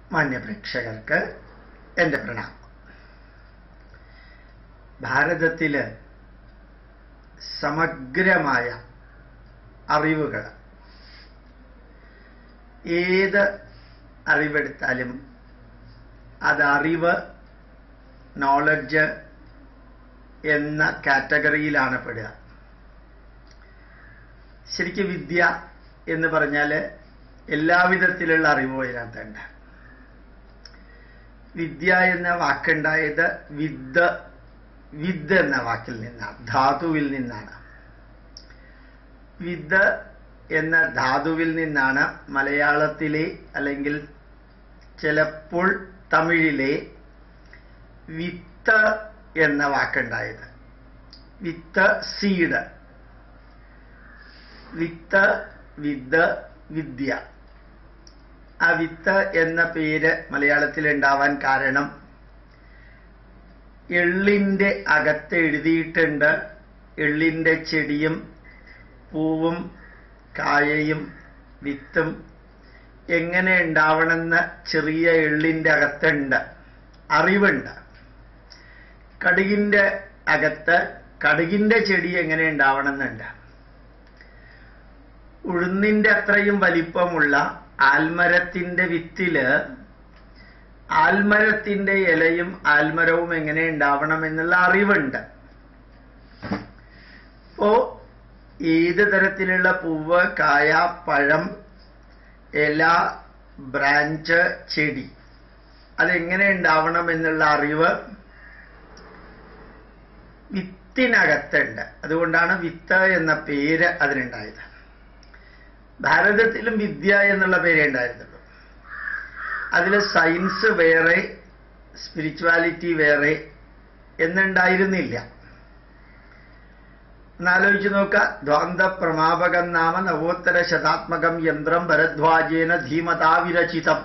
മാന്യപ്രേക്ഷകർക്ക് എൻ്റെ പ്രണാമം ഭാരതത്തില് സമഗ്രമായ അറിവുകൾ ഏത് അറിവെടുത്താലും അത് അറിവ് നോളജ് എന്ന കാറ്റഗറിയിലാണ് പെടുക ശരിക്കും വിദ്യ എന്ന് പറഞ്ഞാൽ എല്ലാവിധത്തിലുള്ള അറിവും ഇതിനകത്തുണ്ട് വിദ്യ എന്ന വാക്കുണ്ടായത് വിദ് വിദ് എന്ന വാക്കിൽ നിന്നാണ് ധാതുവിൽ നിന്നാണ് വിദ് എന്ന ധാതുവിൽ നിന്നാണ് മലയാളത്തിലെ അല്ലെങ്കിൽ ചിലപ്പോൾ തമിഴിലെ വിത്ത് എന്ന വാക്കുണ്ടായത് വിത്ത് സീഡ് വിത്ത് വിത്ത് വിദ്യ ആ വിത്ത് എന്ന പേര് മലയാളത്തിൽ ഉണ്ടാവാൻ കാരണം എള്ളിൻ്റെ അകത്ത് എഴുതിയിട്ടുണ്ട് എള്ളിൻ്റെ ചെടിയും പൂവും കായയും വിത്തും എങ്ങനെ ഉണ്ടാവണമെന്ന് ചെറിയ എള്ളിൻ്റെ അകത്തുണ്ട് അറിവുണ്ട് കടുകിൻ്റെ അകത്ത് കടുകിൻ്റെ ചെടി എങ്ങനെ ഉണ്ടാവണമെന്നുണ്ട് ഉഴുന്നിൻ്റെ അത്രയും വലിപ്പമുള്ള ആൽമരത്തിൻ്റെ വിത്തില് ആൽമരത്തിൻ്റെ ഇലയും ആൽമരവും എങ്ങനെ ഉണ്ടാവണം എന്നുള്ള അറിവുണ്ട് അപ്പോ ഏത് തരത്തിലുള്ള പൂവ് കായ പഴം ഇല ബ്രാഞ്ച് ചെടി അതെങ്ങനെ ഉണ്ടാവണം എന്നുള്ള അറിവ് വിത്തിനകത്തുണ്ട് അതുകൊണ്ടാണ് വിത്ത് എന്ന പേര് അതിനുണ്ടായത് ഭാരതത്തിലും വിദ്യ എന്നുള്ള പേരേ ഉണ്ടായിരുന്നുള്ളൂ അതിൽ സയൻസ് വേറെ സ്പിരിച്വാലിറ്റി വേറെ എന്നുണ്ടായിരുന്നില്ല എന്നാലോചിച്ച് നോക്കുക ദ്വാന്ത പ്രമാപകം നാമ നവോത്തര ശതാത്മകം യന്ത്രം ഭരദ്വാജേന ധീമതാ വിരചിതം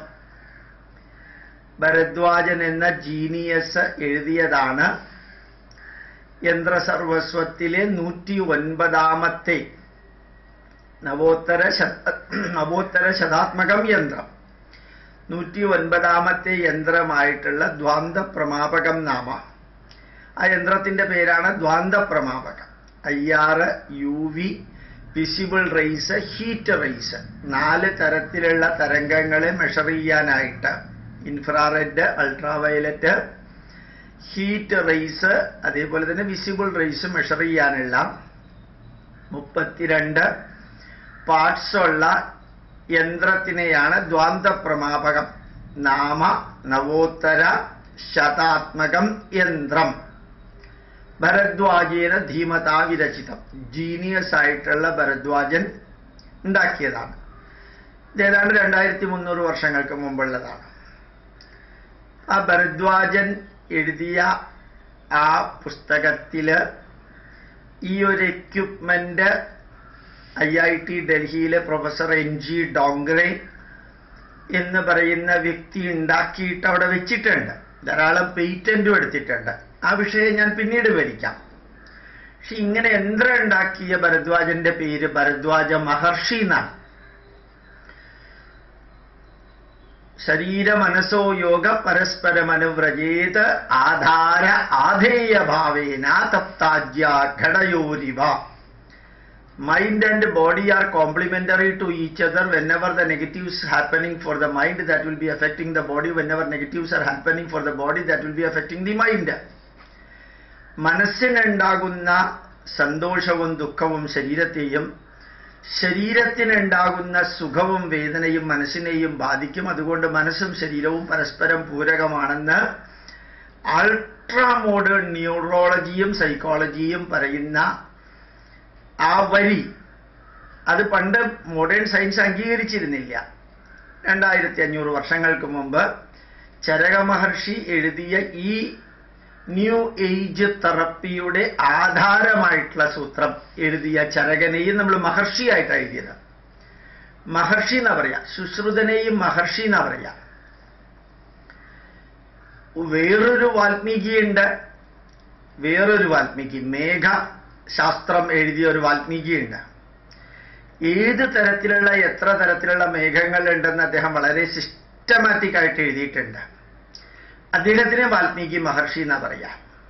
ഭരദ്വാജൻ എന്ന ജീനിയസ് എഴുതിയതാണ് യന്ത്രസർവസ്വത്തിലെ നൂറ്റി ഒൻപതാമത്തെ നവോത്തര നവോത്തര ശതാത്മകം യന്ത്രം നൂറ്റി ഒൻപതാമത്തെ യന്ത്രമായിട്ടുള്ള ദ്വാന്ത പ്രമാപകം നാമ ആ യന്ത്രത്തിന്റെ പേരാണ് ദ്വാന്ത പ്രമാപകം I R U V visible rays heat rays നാല് തരത്തിലുള്ള തരംഗങ്ങളെ മെഷർ ചെയ്യാനായിട്ട് ഇൻഫ്രാറെഡ് അൾട്രാവയലറ്റ് ഹീറ്റ് റേസ് അതേപോലെ തന്നെ വിസിബിൾ റേസ് മെഷർ ചെയ്യാനുള്ള മുപ്പത്തിരണ്ട് പാർട്സ് ഉള്ള യന്ത്രത്തിനെയാണ് ദ്വാന്ത പ്രമാപകം നാമ നവോത്തര ശതാത്മകം യന്ത്രം ഭരദ്വാജേന ധീമതാ വിരചിതം ജീനിയസ് ആയിട്ടുള്ള ഭരദ്വാജൻ ഉണ്ടാക്കിയതാണ് ഇത് ഏതാണ്ട് രണ്ടായിരത്തി മുന്നൂറ് വർഷങ്ങൾക്ക് മുമ്പുള്ളതാണ് ആ ഭരദ്വാജൻ എഴുതിയ ആ പുസ്തകത്തില് ഈ ഒരു എക്യുപ്മെന്റ് ഐ ഐ ടി ഡൽഹിയിലെ പ്രൊഫസർ എൻ ജി ഡോങ്റെ എന്ന് പറയുന്ന വ്യക്തി ഉണ്ടാക്കിയിട്ട് അവിടെ വെച്ചിട്ടുണ്ട് ധാരാളം പേറ്റന്റും എടുത്തിട്ടുണ്ട് ആ വിഷയം ഞാൻ പിന്നീട് വിവരിക്കാം പക്ഷെ ഇങ്ങനെ യന്ത്രം ഉണ്ടാക്കിയ ഭരദ്വാജന്റെ പേര് ഭരദ്വാജ മഹർഷി എന്നാണ് ശരീര മനസ്സോ യോഗ പരസ്പരം അനുവ്രജേത് ആധാര ആധേയ ഭാവേന തപ്താജ്യ ഘടയോരിവ mind and body are complementary to each other whenever the negatives happening for the mind that will be affecting the body whenever negatives are happening for the body that will be affecting the mind മനസ്സിനുണ്ടാകുന്ന സന്തോഷവും ദുഃഖവും ശരീരത്തെയും ശരീരത്തിനുണ്ടാകുന്ന സുഖവും വേദനയും മനസ്സിനെയും ബാധിക്കും അതുകൊണ്ട് മനസ്സും ശരീരവും പരസ്പരം പൂരകമാണെന്ന് അൾട്രാ മോഡേൺ ന്യൂറോളജിയും സൈക്കോളജിയും പറയുന്ന ആ വരി അത് പണ്ട് മോഡേൺ സയൻസ് അംഗീകരിച്ചിരുന്നില്ല രണ്ടായിരത്തി അഞ്ഞൂറ് വർഷങ്ങൾക്ക് മുമ്പ് ചരക മഹർഷി എഴുതിയ ഈ ന്യൂ ഏജ് തെറപ്പിയുടെ ആധാരമായിട്ടുള്ള സൂത്രം എഴുതിയ ചരകനെയും നമ്മൾ മഹർഷിയായിട്ടാണ് എഴുതിയത് മഹർഷി എന്നാ പറയാ സുശ്രുതനെയും മഹർഷി എന്നാ പറയാ വേറൊരു വാൽമീകിയുണ്ട് വേറൊരു വാൽമീകി മേഘ ശാസ്ത്രം എഴുതിയ ഒരു വാൽമീകിയുണ്ട് ഏത് തരത്തിലുള്ള എത്ര തരത്തിലുള്ള മേഘങ്ങൾ ഉണ്ടെന്ന് അദ്ദേഹം വളരെ സിസ്റ്റമാറ്റിക് ആയിട്ട് എഴുതിയിട്ടുണ്ട് അദ്ദേഹത്തിനെ വാൽമീകി മഹർഷി എന്നാ പറയാ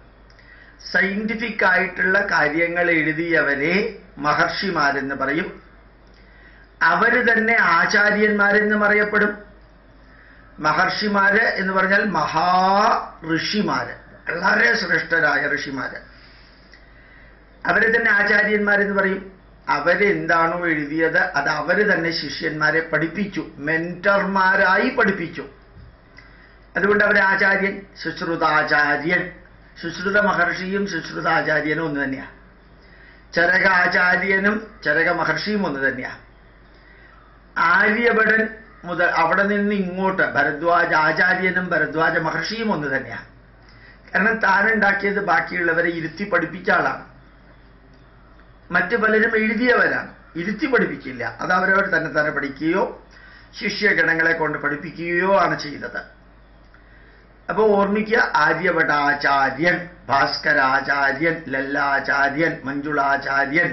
സയന്റിഫിക് ആയിട്ടുള്ള കാര്യങ്ങൾ എഴുതിയവരെ മഹർഷിമാരെന്ന് പറയും അവര് തന്നെ ആചാര്യന്മാരെന്ന് പറയപ്പെടും മഹർഷിമാര് എന്ന് പറഞ്ഞാൽ മഹാ ഋഷിമാര് വളരെ ശ്രേഷ്ഠരായ ഋഷിമാര് അവരെ തന്നെ ആചാര്യന്മാരെന്ന് പറയും അവരെന്താണോ എഴുതിയത് അത് അവര് തന്നെ ശിഷ്യന്മാരെ പഠിപ്പിച്ചു മെന്റർമാരായി പഠിപ്പിച്ചു അതുകൊണ്ട് അവർ ആചാര്യൻ ശുശ്രുതാചാര്യൻ ശുശ്രുത മഹർഷിയും ശുശ്രുതാചാര്യനും ഒന്ന് തന്നെയാണ് ചരക ആചാര്യനും ചരക മഹർഷിയും ഒന്ന് തന്നെയാണ് ആര്യഭടൻ മുതൽ അവിടെ നിന്ന് ഇങ്ങോട്ട് ഭരദ്വാജ ആചാര്യനും ഭരദ്വാജ മഹർഷിയും ഒന്ന് തന്നെയാണ് കാരണം താനുണ്ടാക്കിയത് ബാക്കിയുള്ളവരെ ഇരുത്തി പഠിപ്പിച്ച ആളാണ് മറ്റു പലരും എഴുതിയവരാണ് ഇരുത്തി പഠിപ്പിക്കില്ല അത് അവരവർ തന്നെ തന്നെ പഠിക്കുകയോ ശിഷ്യഗണങ്ങളെ കൊണ്ട് പഠിപ്പിക്കുകയോ ആണ് ചെയ്തത് അപ്പൊ ഓർമ്മിക്കുക ആര്യഭട്ടാചാര്യൻ ഭാസ്കരാചാര്യൻ ലല്ലാചാര്യൻ മഞ്ജുളാചാര്യൻ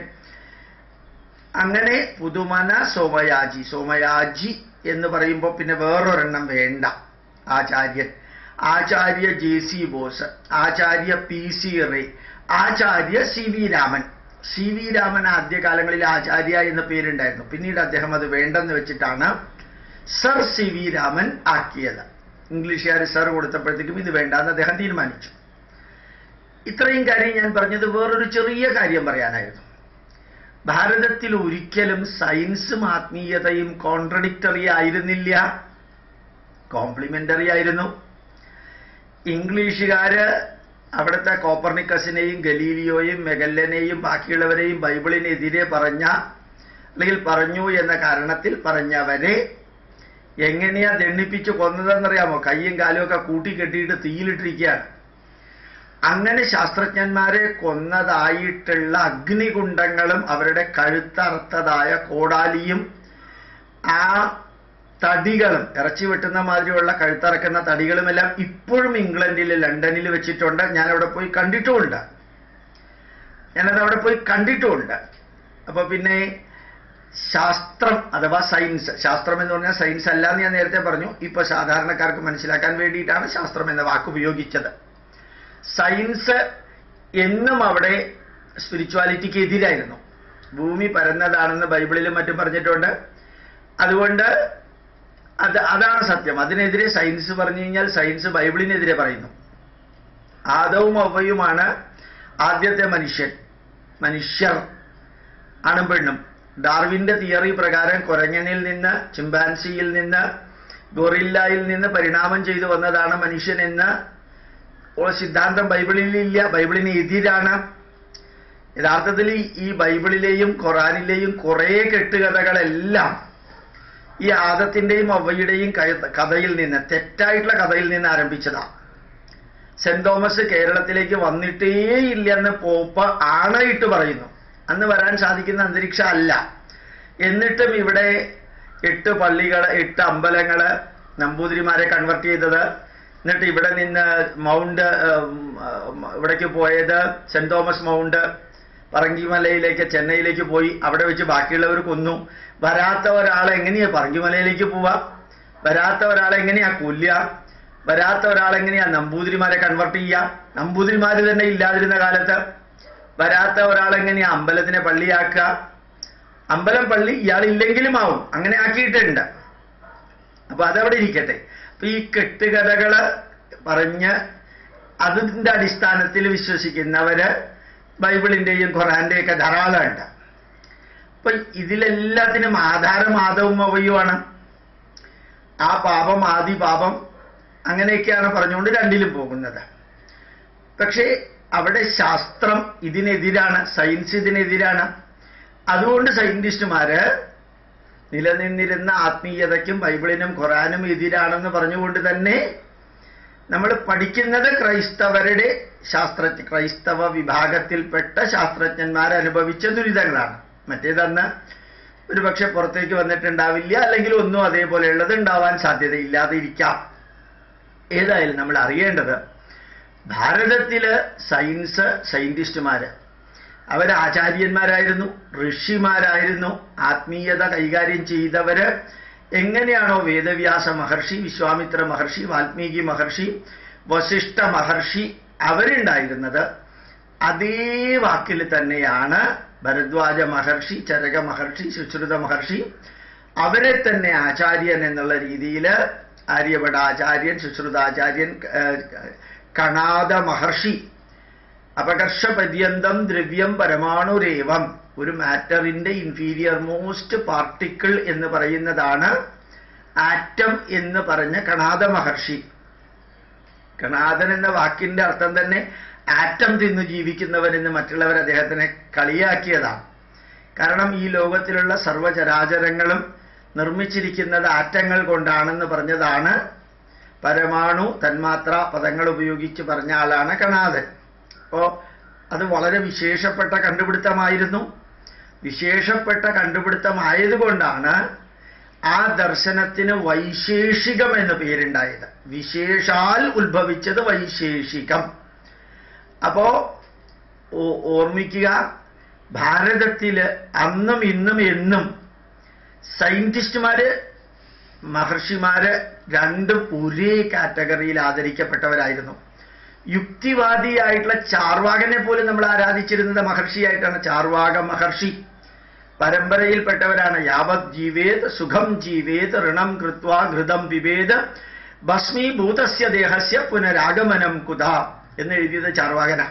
അങ്ങനെ പുതുമന സോമയാജി സോമയാജി എന്ന് പറയുമ്പോൾ പിന്നെ വേറൊരെണ്ണം വേണ്ട ആചാര്യൻ Acharya J C Bose Acharya P C Ray Acharya C V Raman C V Raman ആദ്യകാലങ്ങളിൽ ആചാര്യ എന്ന പേരുണ്ടായിരുന്നു പിന്നീട് അദ്ദേഹം അത് വേണ്ടെന്ന് വെച്ചിട്ടാണ് സർ സി വി രാമൻ ആക്കിയത് ഇംഗ്ലീഷുകാർ സർ കൊടുത്തപ്പോഴത്തേക്കും ഇത് വേണ്ടെന്ന് അദ്ദേഹം തീരുമാനിച്ചു ഇത്രയും കാര്യം ഞാൻ പറഞ്ഞത് വേറൊരു ചെറിയ കാര്യം പറയാനായിരുന്നു ഭാരതത്തിൽ ഒരിക്കലും സയൻസും ആത്മീയതയും കോൺട്രഡിക്ടറി ആയിരുന്നില്ല കോംപ്ലിമെന്ററി ആയിരുന്നു ഇംഗ്ലീഷുകാര് അവിടുത്തെ കോപ്പർണിക്കസിനെയും ഗലീലിയോയും മെഗല്ലനെയും ബാക്കിയുള്ളവരെയും ബൈബിളിനെതിരെ പറഞ്ഞ അല്ലെങ്കിൽ പറഞ്ഞു എന്ന കാരണത്തിൽ പറഞ്ഞവരെ എങ്ങനെയാ ദണ്ണിപ്പിച്ച് കൊന്നതെന്നറിയാമോ കയ്യും കാലും ഒക്കെ കൂട്ടിക്കെട്ടിയിട്ട് തീയിലിട്ടിരിക്കുകയാണ് അങ്ങനെ ശാസ്ത്രജ്ഞന്മാരെ കൊന്നതായിട്ടുള്ള അഗ്നികുണ്ഡങ്ങളും അവരുടെ കഴുത്തറുത്തതായ കോടാലിയും ആ തടികളും ഇറച്ചി വെട്ടുന്ന മാതിരിയുള്ള കഴുത്തറക്കുന്ന തടികളുമെല്ലാം ഇപ്പോഴും ഇംഗ്ലണ്ടിൽ ലണ്ടനിൽ വെച്ചിട്ടുണ്ട് ഞാൻ അവിടെ പോയി കണ്ടിട്ടുമുണ്ട് ഞാനത് അവിടെ പോയി കണ്ടിട്ടുമുണ്ട് അപ്പൊ പിന്നെ ശാസ്ത്രം അഥവാ സയൻസ് ശാസ്ത്രം എന്ന് പറഞ്ഞാൽ സയൻസ് അല്ല എന്ന് ഞാൻ നേരത്തെ പറഞ്ഞു ഇപ്പൊ സാധാരണക്കാർക്ക് മനസ്സിലാക്കാൻ വേണ്ടിയിട്ടാണ് ശാസ്ത്രം എന്ന വാക്ക് ഉപയോഗിച്ചത് സയൻസ് എന്നും അവിടെ സ്പിരിച്വാലിറ്റിക്ക് എതിരായിരുന്നു ഭൂമി പരന്നതാണെന്ന് ബൈബിളിലും മറ്റും പറഞ്ഞിട്ടുണ്ട് അതുകൊണ്ട് അത് അതാണ് സത്യം അതിനെതിരെ സയൻസ് പറഞ്ഞു കഴിഞ്ഞാൽ സയൻസ് ബൈബിളിനെതിരെ പറയുന്നു ആദവും അവയുമാണ് ആദ്യത്തെ മനുഷ്യൻ മനുഷ്യർ ആണും പെണ്ണും ഡാർവിന്റെ തിയറി പ്രകാരം കുരങ്ങനിൽ നിന്ന് ചിമ്പാൻസിയിൽ നിന്ന് ഗൊറില്ലയിൽ നിന്ന് പരിണാമം ചെയ്തു വന്നതാണ് മനുഷ്യൻ എന്ന് ഉള്ള സിദ്ധാന്തം ബൈബിളിലില്ല ബൈബിളിന് എതിരാണ് യഥാർത്ഥത്തിൽ ഈ ബൈബിളിലെയും ഖുറാനിലെയും കുറേ കെട്ടുകഥകളെല്ലാം ഈ ആദത്തിന്റെയും അവയുടെയും കഥയിൽ നിന്ന് തെറ്റായിട്ടുള്ള കഥയിൽ നിന്ന് ആരംഭിച്ചതാ സെന്റ് തോമസ് കേരളത്തിലേക്ക് വന്നിട്ടേ ഇല്ലെന്ന് പോപ്പ് ആണയിട്ട് പറയുന്നു അന്ന് വരാൻ സാധിക്കുന്ന അന്തരീക്ഷം അല്ല എന്നിട്ടും ഇവിടെ എട്ട് പള്ളികൾ എട്ട് അമ്പലങ്ങള് നമ്പൂതിരിമാരെ കൺവെർട്ട് ചെയ്തത് എന്നിട്ട് ഇവിടെ നിന്ന് മൗണ്ട് ഇവിടേക്ക് പോയത് സെന്റ് തോമസ് മൗണ്ട് പറങ്കിമലയിലേക്ക് ചെന്നൈയിലേക്ക് പോയി അവിടെ വെച്ച് ബാക്കിയുള്ളവർ കൊന്നു വരാത്ത ഒരാളെ എങ്ങനെയാ പറങ്കിമലയിലേക്ക് പോവാ വരാത്ത ഒരാളെ എങ്ങനെയാ കൊല്ലുക വരാത്ത ഒരാളെ എങ്ങനെയാ നമ്പൂതിരിമാരെ കൺവെർട്ട് ചെയ്യുക നമ്പൂതിരിമാര് തന്നെ ഇല്ലാതിരുന്ന കാലത്ത് വരാത്ത ഒരാളെങ്ങനെയാ അമ്പലത്തിനെ പള്ളിയാക്കുക അമ്പലം പള്ളി ഇയാളില്ലെങ്കിലും ആവും അങ്ങനെ ആക്കിയിട്ടുണ്ട് അപ്പൊ അതവിടെ ഇരിക്കട്ടെ അപ്പൊ ഈ കെട്ടുകഥകള് പറഞ്ഞ് അതിന്റെ അടിസ്ഥാനത്തിൽ വിശ്വസിക്കുന്നവര് ബൈബിളിന്റെയും ഖുറാന്റെയും ഒക്കെ ധാരാളമുണ്ട് അപ്പൊ ഇതിലെല്ലാത്തിനും ആധാരം ആദവും അവയുമാണ് ആ പാപം ആദി പാപം അങ്ങനെയൊക്കെയാണ് പറഞ്ഞുകൊണ്ട് രണ്ടിലും പോകുന്നത് പക്ഷേ അവിടെ ശാസ്ത്രം ഇതിനെതിരാണ് സയൻസ് ഇതിനെതിരാണ് അതുകൊണ്ട് സയന്റിസ്റ്റുമാര് നിലനിന്നിരുന്ന ആത്മീയതയ്ക്കും ബൈബിളിനും ഖുറാനും എതിരാണെന്ന് പറഞ്ഞുകൊണ്ട് തന്നെ നമ്മൾ പഠിക്കുന്നത് ക്രൈസ്തവരുടെ ശാസ്ത്ര ക്രൈസ്തവ വിഭാഗത്തിൽപ്പെട്ട ശാസ്ത്രജ്ഞന്മാർ അനുഭവിച്ച ദുരിതങ്ങളാണ് മറ്റേതന്ന് ഒരുപക്ഷെ പുറത്തേക്ക് വന്നിട്ടുണ്ടാവില്ല അല്ലെങ്കിൽ ഒന്നും അതേപോലെയുള്ളത് ഉണ്ടാവാൻ സാധ്യതയില്ലാതെ ഇരിക്കാം ഏതായാലും നമ്മൾ അറിയേണ്ടത് ഭാരതത്തില് സയൻസ് സയന്റിസ്റ്റുമാര് അവര് ആചാര്യന്മാരായിരുന്നു ഋഷിമാരായിരുന്നു ആത്മീയത കൈകാര്യം ചെയ്തവര് എങ്ങനെയാണോ വേദവ്യാസ മഹർഷി വിശ്വാമിത്ര മഹർഷി വാൽമീകി മഹർഷി വസിഷ്ഠ മഹർഷി അവരുണ്ടായിരുന്നത് അതേ വാക്കിൽ തന്നെയാണ് ഭരദ്വാജ മഹർഷി ചരക മഹർഷി സുശ്രുത മഹർഷി അവരെ തന്നെ ആചാര്യൻ എന്നുള്ള രീതിയിൽ ആര്യഭടാചാര്യൻ ശുശ്രുതാചാര്യൻ ഏഹ്, കണാദ മഹർഷി അപകർഷപര്യന്തം ദ്രവ്യം പരമാണുരേവം ഒരു മാറ്ററിന്റെ ഇൻഫീരിയർ മോസ്റ്റ് പാർട്ടിക്കിൾ എന്ന് പറയുന്നതാണ് ആറ്റം എന്ന് പറഞ്ഞ കണാദ മഹർഷി കണാദൻ എന്ന വാക്കിന്റെ അർത്ഥം തന്നെ ആറ്റം തിന്നു ജീവിക്കുന്നവൻ എന്ന് മറ്റുള്ളവർ അദ്ദേഹത്തിനെ കളിയാക്കിയതാണ് കാരണം ഈ ലോകത്തിലുള്ള സർവചരാചരങ്ങളും നിർമ്മിച്ചിരിക്കുന്നത് ആറ്റങ്ങൾ കൊണ്ടാണെന്ന് പറഞ്ഞതാണ് പരമാണു തന്മാത്ര പദങ്ങൾ ഉപയോഗിച്ച് പറഞ്ഞ ആളാണ് കണാദൻ അപ്പോ അത് വളരെ വിശേഷപ്പെട്ട കണ്ടുപിടുത്തമായിരുന്നു വിശേഷപ്പെട്ട കണ്ടുപിടുത്തമായതുകൊണ്ടാണ് ആ ദർശനത്തിന് വൈശേഷികം എന്ന് പേരുണ്ടായത് വിശേഷാൽ ഉത്ഭവിച്ചത് വൈശേഷികം അപ്പോ ഓ- ഓർമ്മിക്കുക ഭാരതത്തില് അന്നും ഇന്നും എന്നും സയന്റിസ്റ്റുമാര് മഹർഷിമാര് രണ്ടും ഒരേ കാറ്റഗറിയിൽ ആദരിക്കപ്പെട്ടവരായിരുന്നു യുക്തിവാദിയായിട്ടുള്ള ചാർവാകനെ പോലും നമ്മൾ ആരാധിച്ചിരുന്നത് മഹർഷിയായിട്ടാണ് ചാർവാക മഹർഷി പരമ്പരയിൽപ്പെട്ടവരാണ് യാവത് ജീവേത് സുഖം ജീവേത് ഋണം കൃത്വ ഘൃതം പിബേത് ഭസ്മീഭൂതസ്യ ദേഹസ്യ പുനരാഗമനം കുത എന്ന് എഴുതിയത് ചാർവാകന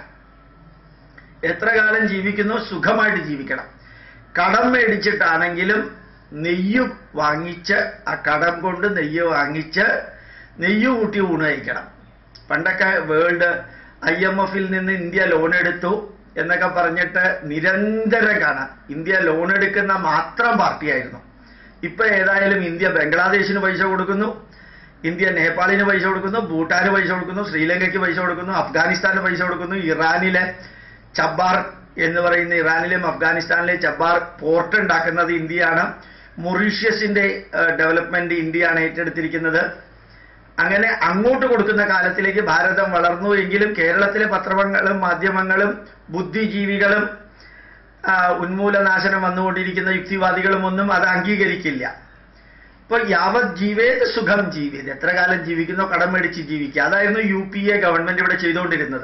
എത്ര കാലം ജീവിക്കുന്നു സുഖമായിട്ട് ജീവിക്കണം കടം മേടിച്ചിട്ടാണെങ്കിലും നെയ്യ് വാങ്ങിച്ച് ആ കടം കൊണ്ട് നെയ്യ് വാങ്ങിച്ച് നെയ്യ് കൂട്ടി ഊണ് കഴിക്കണം പണ്ടൊക്കെ വേൾഡ് ഐ എം എഫിൽ നിന്ന് ഇന്ത്യ ലോൺ എടുത്തു എന്നൊക്കെ പറഞ്ഞിട്ട് നിരന്തരം കാണാം ഇന്ത്യ ലോൺ എടുക്കുന്ന മാത്രം പാർട്ടിയായിരുന്നു ഇപ്പൊ ഏതായാലും ഇന്ത്യ ബംഗ്ലാദേശിന് പൈസ കൊടുക്കുന്നു ഇന്ത്യ നേപ്പാളിന് പൈസ കൊടുക്കുന്നു ഭൂട്ടാന് പൈസ കൊടുക്കുന്നു ശ്രീലങ്കയ്ക്ക് പൈസ കൊടുക്കുന്നു അഫ്ഗാനിസ്ഥാന് പൈസ കൊടുക്കുന്നു ഇറാനിലെ ചബ്ബാർ എന്ന് പറയുന്ന ഇറാനിലെയും അഫ്ഗാനിസ്ഥാനിലെയും ചബ്ബാർ പോർട്ട് ഉണ്ടാക്കുന്നത് ഇന്ത്യയാണ് മൊറീഷ്യസിന്റെ ഡെവലപ്മെന്റ് ഇന്ത്യയാണ് ഏറ്റെടുത്തിരിക്കുന്നത് അങ്ങനെ അങ്ങോട്ട് കൊടുക്കുന്ന കാലത്തിലേക്ക് ഭാരതം വളർന്നു എങ്കിലും കേരളത്തിലെ പത്രങ്ങളും മാധ്യമങ്ങളും ബുദ്ധിജീവികളും ആ, ഉന്മൂലനാശനം വന്നുകൊണ്ടിരിക്കുന്ന യുക്തിവാദികളും ഒന്നും അത് അംഗീകരിക്കില്ല ഇപ്പൊ യാവത് ജീവേത് സുഖം ജീവേത് എത്ര കാലം ജീവിക്കുന്നോ കടം മേടിച്ച് ജീവിക്കുക അതായിരുന്നു യു പി എ ഗവൺമെന്റ് ഇവിടെ ചെയ്തുകൊണ്ടിരുന്നത്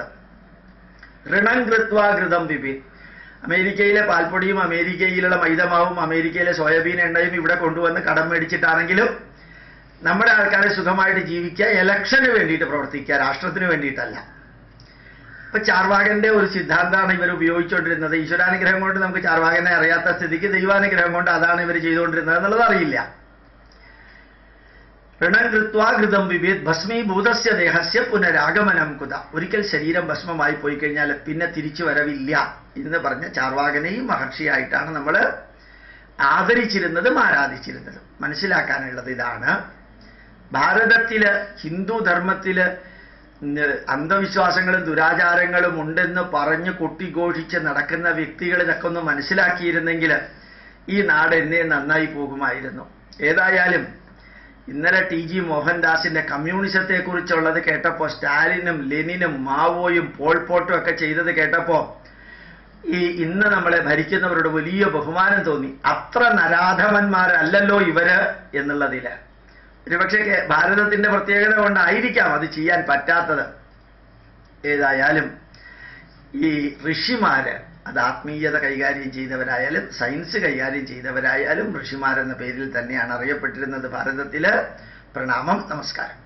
ഋണം കൃത്വ ഘൃതം പിബേത് അമേരിക്കയിലെ പാൽപ്പൊടിയും അമേരിക്കയിലുള്ള മൈദമാവും അമേരിക്കയിലെ സോയാബീൻ എണ്ണയും ഇവിടെ കൊണ്ടുവന്ന് കടം മേടിച്ചിട്ടാണെങ്കിലും നമ്മുടെ ആൾക്കാരെ സുഖമായിട്ട് ജീവിക്കുക ഇലക്ഷന് വേണ്ടിയിട്ട് പ്രവർത്തിക്കുക രാഷ്ട്രത്തിന് വേണ്ടിയിട്ടല്ല ഇപ്പൊ ചാർവാകന്റെ ഒരു സിദ്ധാന്തമാണ് ഇവർ ഉപയോഗിച്ചുകൊണ്ടിരുന്നത് ഈശ്വരാനുഗ്രഹം കൊണ്ട് നമുക്ക് ചാർവാകനെ അറിയാത്ത സ്ഥിതിക്ക് ദൈവാനുഗ്രഹം കൊണ്ട് അതാണ് ഇവർ ചെയ്തുകൊണ്ടിരുന്നത് എന്നുള്ളത് അറിയില്ല ഋണം കൃത്വാ ഘൃതം വിവേത് ഭസ്മീഭൂതസ്യ ദേഹസ്യ പുനരാഗമനം കുത ഒരിക്കൽ ശരീരം ഭസ്മമായി പോയി കഴിഞ്ഞാൽ പിന്നെ തിരിച്ചു വരവില്ല എന്ന് പറഞ്ഞ ചാർവാകനെയും മഹർഷിയായിട്ടാണ് നമ്മൾ ആദരിച്ചിരുന്നതും ആരാധിച്ചിരുന്നതും മനസ്സിലാക്കാനുള്ളത് ഇതാണ് ഭാരതത്തില് ഹിന്ദു ധർമ്മത്തില് ഉം, അന്ധവിശ്വാസങ്ങളും ദുരാചാരങ്ങളും ഉണ്ടെന്ന് പറഞ്ഞ് കൊട്ടിഘോഷിച്ച് നടക്കുന്ന വ്യക്തികൾ ഇതൊക്കെ ഒന്ന് മനസ്സിലാക്കിയിരുന്നെങ്കിൽ ഈ നാട് എന്നെ നന്നായി പോകുമായിരുന്നു ഏതായാലും ഇന്നലെ ടി ജി മോഹൻദാസിന്റെ കമ്മ്യൂണിസത്തെ കുറിച്ചുള്ളത് കേട്ടപ്പോ സ്റ്റാലിനും ലെനിനും മാവോയും പോൾപോട്ടും ഒക്കെ ചെയ്തത് കേട്ടപ്പോ ഈ ഇന്ന് നമ്മളെ ഭരിക്കുന്നവരോട് വലിയ ബഹുമാനം തോന്നി അത്ര നരാധമന്മാരല്ലല്ലോ ഇവര് എന്നുള്ളതില് ഒരുപക്ഷെ കേ- ഭാരതത്തിന്റെ പ്രത്യേകത കൊണ്ടായിരിക്കാം അത് ചെയ്യാൻ പറ്റാത്തത് ഏതായാലും ഈ ഋഷിമാര് അത് ആത്മീയത കൈകാര്യം ചെയ്തവരായാലും സയൻസ് കൈകാര്യം ചെയ്തവരായാലും ഋഷിമാരെന്ന പേരിൽ തന്നെയാണ് അറിയപ്പെട്ടിരുന്നത് ഭാരതത്തില് പ്രണാമം നമസ്കാരം